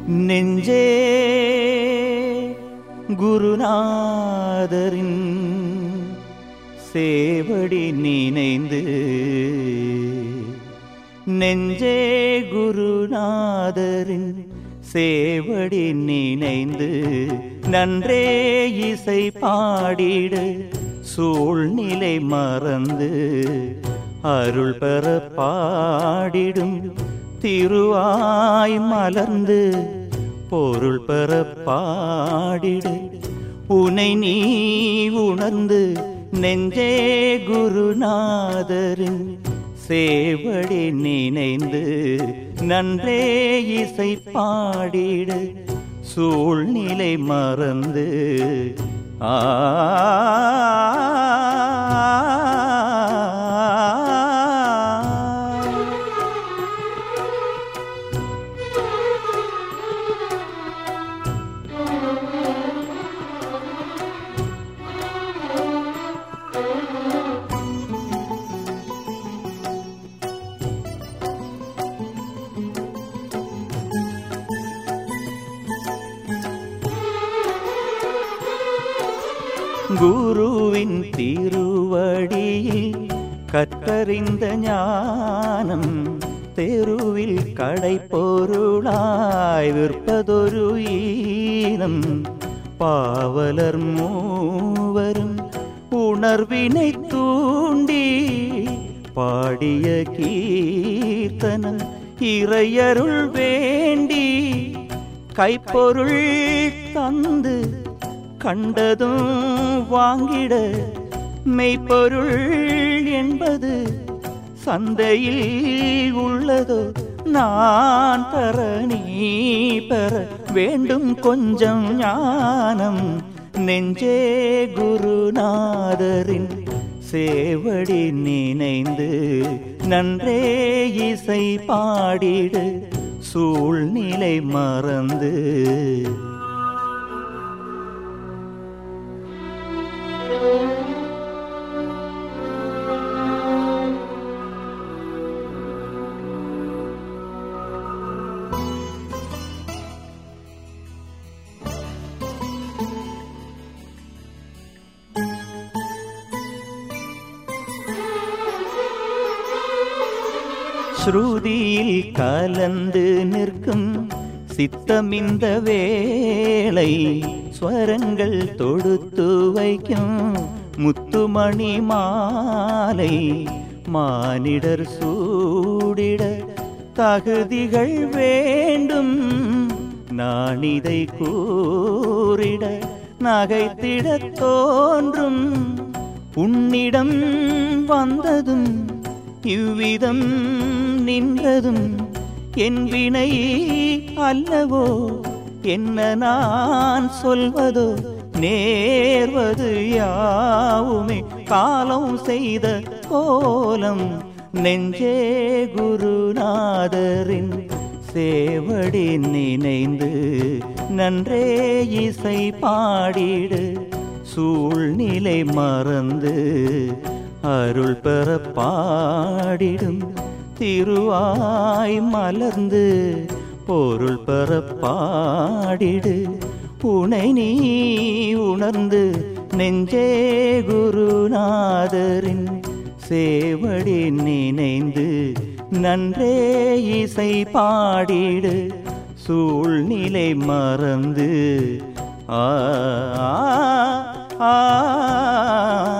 நெஞ்சே குருநாதரின் சேவடி நினைந்து நெஞ்சே குருநாதரின் சேவடி நினைந்து நன்றே இசை பாடிடு சூழ்நிலை மறந்து அருள் பெற பாடிடும் திருவாய் மலர்ந்து பொருள் பெற பாடிடு உனை நீ உணர்ந்து நெஞ்சே குருநாதரின் சேவடி நினைந்து நன்றே இசை பாடிடு சூழ்நிலை மறந்து ஆ குருவின் திருவடியில் கற்றறிந்த ஞானம் தெருவில் கடை பொருளாய் விற்பதொரு ஈனம் பாவலர் மூவரும் உணர்வினை தூண்டி பாடிய கீர்த்தனம் இறையருள் வேண்டி கைப்பொருள் தந்து கண்டதும் வாங்கிட மெய்ப்பொருள் என்பது சந்தையில் உள்ளதோ நான் தர நீ பெற வேண்டும் கொஞ்சம் ஞானம் நெஞ்சே குருநாதரின் சேவடி நினைந்து நன்றே இசை பாடிடு சூழ்நிலை மறந்து ஸ்ருதியில் கலந்து நிற்கும் சித்தமிந்த வேளை ஸ்வரங்கள் தொடுத்து வைக்கும் முத்துமணி மாலை மானிடர் சூடிட தகுதிகள் வேண்டும் நான் இதை கூறிட நகைத்திட தோன்றும் உன்னிடம் வந்ததும் இவ்விதம் நின்றதும் என் வினை அல்லவோ என்ன நான் சொல்வதோ நேர்வது யாவுமே காலம் செய்த கோலம் நெஞ்சே குருநாதரின் சேவடி நினைந்து நன்றே இசை பாடிடு சூழ்நிலை மறந்து அருள் பெற பாடிடும் திருவாய் மலர்ந்து பொருள் பெற பாடிடு உனை நீ உணர்ந்து நெஞ்சே குருநாதரின் சேவடி நினைந்து நன்றே இசை பாடிடு சூழ்நிலை மறந்து ஆ ஆ, ஆ